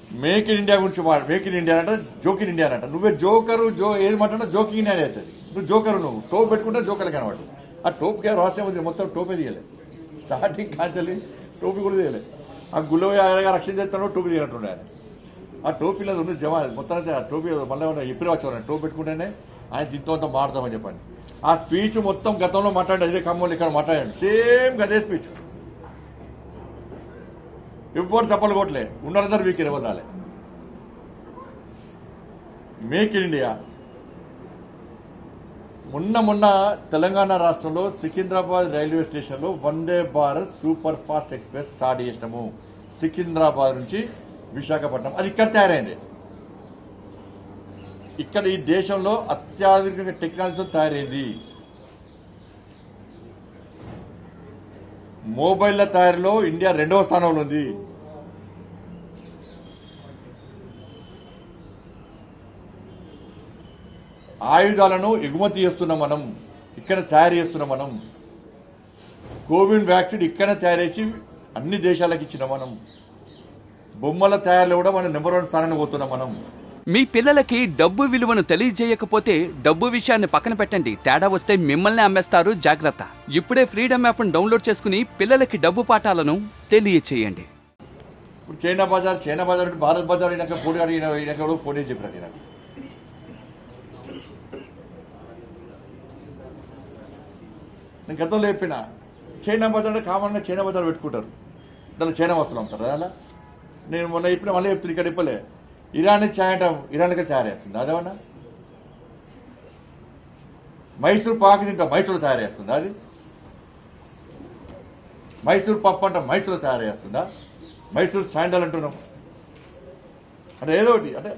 make in India గురించి మాట make in India అంటే జోక్ ఇన్ ఇండియా అంట నువ్వే జోకరు జో ఏది మాట్లాడినా జోకింగ్ ఇండియా అవుతుంది నువ్వు జోకరు నువ్వు టోప్ పెట్టుకుంటే జోకర్ కనబడు ఆ టోప్కే రాష్ట్రం ఉంది మొత్తం టోపే తీయలే స్టార్టింగ్ కాంచెల్లి టోపీ కూడా తీయలే ఆ గుళ్ళో రక్షణ చేస్తాడో టోపీ తీయనట్టుండే ఆయన ఆ టోపీలో ఉంది జమా మొత్తం అయితే ఆ టోపీ మళ్ళీ ఏమన్నా ఎప్పుడు వచ్చేవాడు టోపీ పెట్టుకుంటేనే ఆయన దీంతో అంతా మాడతామని చెప్పండి ఆ స్పీచ్ మొత్తం గతంలో మాట్లాడాడు ఇదే ఖమ్మంలో ఇక్కడ మాట్లాడాడు సేమ్ గదే స్పీచ్ ఎవ్వరు చప్పలు కొట్టలే ఉన్నదందరూ వీక్ ఎవరు రాలే మేక్ ఇన్ ఇండియా మొన్న మొన్న తెలంగాణ రాష్ట్రంలో సికింద్రాబాద్ రైల్వే స్టేషన్లో Vande Bharat super fast express start చేసినాము సికింద్రాబాద్ నుంచి విశాఖపట్నం అది ఇక్కడ తయారైంది ఇక్కడ ఈ దేశంలో అత్యాధునిక టెక్నాలజీతో తయారైంది మొబైల్ల తయారీలో ఇండియా రెండవ స్థానంలో ఉంది ఆయుధాలను ఎగుమతి చేస్తున్నాం మనం ఇక్కడ తయారు చేస్తున్నాం మనం కోవిడ్ వ్యాక్సిన్ ఇక్కడ తయారు చేసి అన్ని దేశాలకు ఇచ్చినాం మనం బొమ్మల తయారీలో కూడా మనం నెంబర్ వన్ స్థానానికి పోతున్నాం మనం మీ పిల్లలకి డబ్బు విలువను తెలియజేయకపోతే డబ్బు విషయాన్ని పక్కన పెట్టండి తేడా వస్తే మిమ్మల్ని అమ్మేస్తారు జాగ్రత్త ఇప్పుడే ఫ్రీడమ్ యాప్ను డౌన్లోడ్ చేసుకుని పిల్లలకి డబ్బు పాఠాలను తెలియచేయండి ఇప్పుడు చైనా బజార్ చైనా బజార్ అంటే భారత్ బజార్ అయినాక ఫోన్ అడిగిన అయినాక కూడా ఫోన్ చేసి చెప్పినట్టు నాకు నేను గతంలో చెప్పిన చైనా బజార్ అంటే కామన్గా చైనా బజార్ పెట్టుకుంటారు దాంట్లో చైనా వస్తువులు అమ్ముతారు అలా నేను మొన్న చెప్పిన మళ్ళీ చెప్తున్నా ఇక్కడ చెప్పలే ఇరాన్ చాయ్ అంటాం ఇరాన్కే తయారు చేస్తుంది అదేమన్నా మైసూర్ పాకు తింటాం మైసూర్ తయారు చేస్తుందా అది మైసూర్ పప్పు అంటాం మైసూర్ తయారు చేస్తుందా మైసూర్ శాండల్ అంటున్నాం అంటే ఏదో ఒకటి అంటే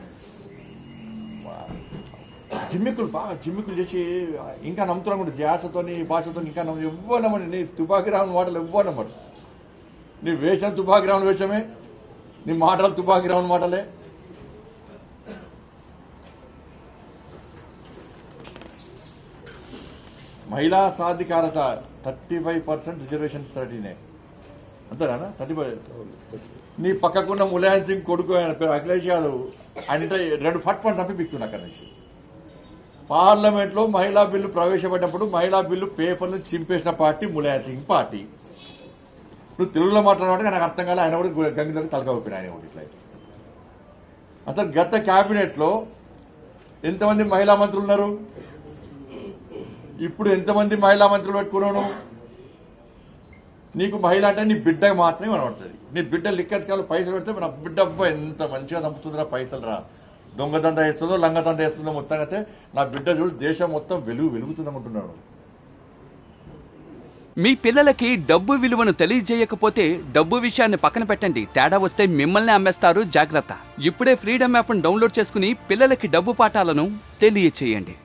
జిమ్మికులు బాగా జిమ్మికులు చేసి ఇంకా నమ్ముతున్నాం కూడా జాసతోని భాషతో ఇంకా నమ్ము ఎవ్వరు నమ్మని నీ తుపాకి రావని మాటలు ఎవ్వరు నమ్మరు నీ వేషం తుపాకి రావని వేషమే నీ మాటలు తుపాకి రావని మాటలే మహిళా సాధికారత థర్టీ ఫైవ్ పర్సెంట్ రిజర్వేషన్స్ థర్టీనే అంతేనా థర్టీ ఫైవ్ నీ పక్కకున్న ములాయం సింగ్ కొడుకు ఆయన పేరు అఖిలేష్ యాదవ్ ఆయన ఇంట రెండు ఫట్ ఫండ్ చంపి పిక్తున్నా అక్కడి నుంచి పార్లమెంట్లో మహిళా బిల్లు ప్రవేశపెట్టినప్పుడు మహిళా బిల్లు పేపర్లు చింపేసిన పార్టీ ములాయం సింగ్ పార్టీ నువ్వు తెలుగులో మాట్లాడమంటే నాకు అర్థం కాలే ఆయన కూడా గంగిలోకి తలక ఊపిన ఆయన కూడా ఇట్లా అసలు గత క్యాబినెట్లో ఎంతమంది మహిళా మంత్రులు ఉన్నారు ఇప్పుడు ఎంతమంది మహిళా మంత్రులు పెట్టుకున్నావు నీకు మహిళ అంటే నీ బిడ్డకి మాత్రమే కనబడుతుంది నీ బిడ్డ లిక్కర్స్ కావాలి పైసలు పెడితే నా బిడ్డ అబ్బా ఎంత మంచిగా చంపుతుందిరా పైసలు రా దొంగదంద వేస్తుందో లంగదంద వేస్తుందో మొత్తం అయితే నా బిడ్డ చూడు దేశం మొత్తం వెలుగు వెలుగుతుందనుకుంటున్నాడు మీ పిల్లలకి డబ్బు విలువను తెలియజేయకపోతే డబ్బు విషయాన్ని పక్కన పెట్టండి తేడా వస్తే మిమ్మల్ని అమ్మేస్తారు జాగ్రత్త ఇప్పుడే ఫ్రీడమ్ యాప్ను డౌన్లోడ్ చేసుకుని పిల్లలకి డబ్బు పాఠాలను తెలియచేయండి